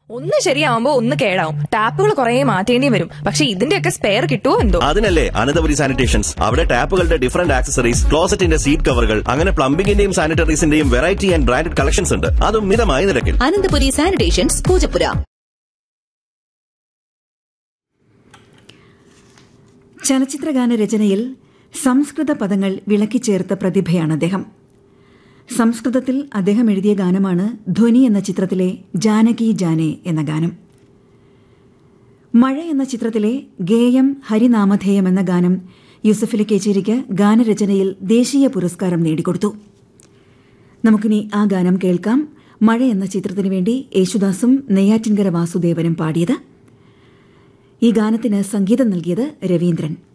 ഒന്ന് ശരിയാവുമ്പോ ഒന്ന് കേടാവും ടാപ്പുകൾ കുറെ മാറ്റേണ്ടി വരും പക്ഷെ ഇതിന്റെയൊക്കെ സ്പെയർ കിട്ടുമോ എന്തോ അതിനല്ലേ അനന്തപുരി സാനിറ്റേഷൻസ് അവിടെ ടാപ്പുകളുടെ ഡിഫറന്റ് ആക്സസറീസ് ക്ലോസറ്റിന്റെ സീറ്റ് കവറുകൾ അങ്ങനെ പ്ലംബിംഗിന്റെയും സാനിറ്ററീസിന്റെയും വെറൈറ്റി ആൻഡ് ബ്രാൻഡഡ് കളക്ഷൻസ് ഉണ്ട് അതും മിതമായ നിരക്കിൽ അനന്തപുരി സാനിറ്റേഷൻസ് പൂജപ്പുര ചലച്ചിത്രഗാന രചനയിൽ സംസ്കൃത പദങ്ങൾ വിളക്കിച്ചേർത്ത പ്രതിഭയാണ് അദ്ദേഹം സംസ്കൃതത്തിൽ അദ്ദേഹം എഴുതിയ ഗാനമാണ് ധ്വനി എന്ന ചിത്രത്തിലെ ജാനകി ജാനെ എന്ന ഗാനം മഴ എന്ന ചിത്രത്തിലെ ഗേയം ഹരിനാമധേയം എന്ന ഗാനം യൂസഫലി കേച്ചേരിക്ക് ഗാനരചനയിൽ ദേശീയ പുരസ്കാരം നേടിക്കൊടുത്തു നമുക്കിനി ആ ഗാനം കേൾക്കാം മഴ എന്ന ചിത്രത്തിനു വേണ്ടി യേശുദാസും നെയ്യാറ്റിൻകര വാസുദേവനും പാടിയത് ഈ ഗാനത്തിന് സംഗീതം നൽകിയത് രവീന്ദ്രൻ